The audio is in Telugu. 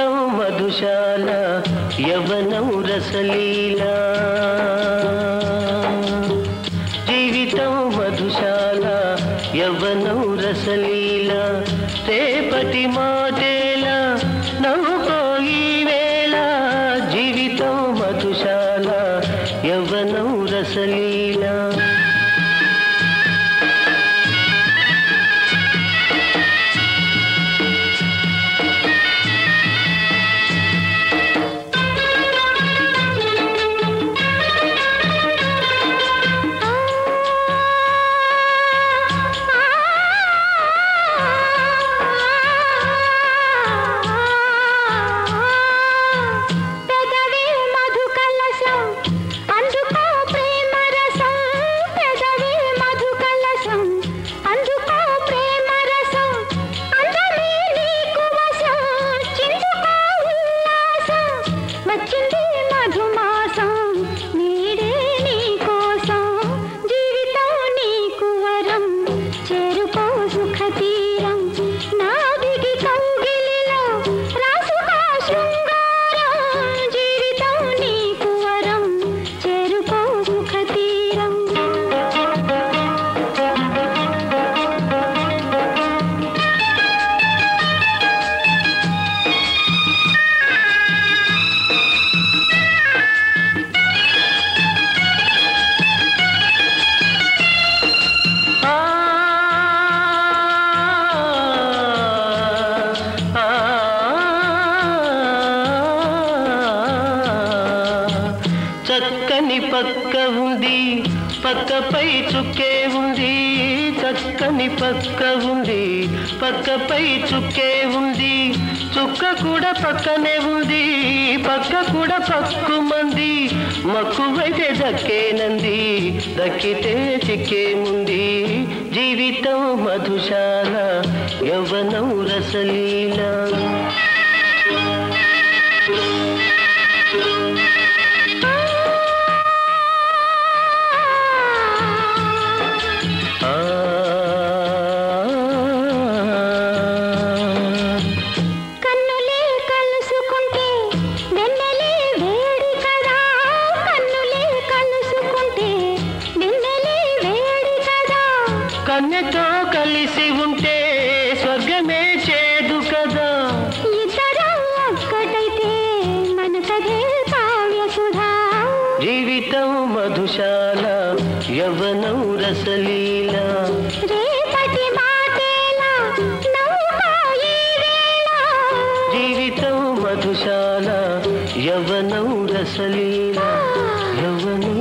జీవితం మధుశాల యవనం రసలీలా జీవితం మధుశాల యవనం రసలీలా రేపటి మాటేలా నవ్వుకోయి వేళ జీవితం మధుశాల యవనం రసలీలా పెదవి మధు కలశం అందుకో ప్రేమ రసం పెదవి మధు కలశం అందుకో ప్రేమ రసం అందమే నీకు వశం చిందుకో ఉల్లాసం వచ్చింది మధుమాసం నీడే నీ కోసం జీవితం నీకు వరం చేరుకో సుఖ తీరం నాదిగి కౌగిలిలో రాసుకో శృంగారం జీవితం నీకు వరం చేరుకో సుఖ తీరం ఆ ఆ చక్కని పక్క ఉంది పక్కపై చుక్కే ఉంది చక్కని పక్క ఉంది పక్కపై చుక్కే ఉంది చుక్క కూడా పక్కనే ఉంది పక్క కూడా పక్కుమంది మక్కువైతే దక్కేనంది దక్కితే చిక్కేముంది జీవితం మధుశాల యవ్వనం రసలీలా ఆ కన్నులే కలుసుకుంటే వెన్నెలే వేడి కదా కన్నులే కలుసుకుంటే వెన్నెలే వేడి కదా కన్నెతో కలిసి ఉంటే స్వర్గమే చేదు కదా ఇద్దరం ఒక్కటైతే మన కథే కావ్య సుధా జీవితం మధుశాల యవ్వనం రసలీలా రేపటి మాటేలా నవ్వుకో ఈ వేళ జీవితం మధుశాల యవ్వనం రసలీలా యవ్వనం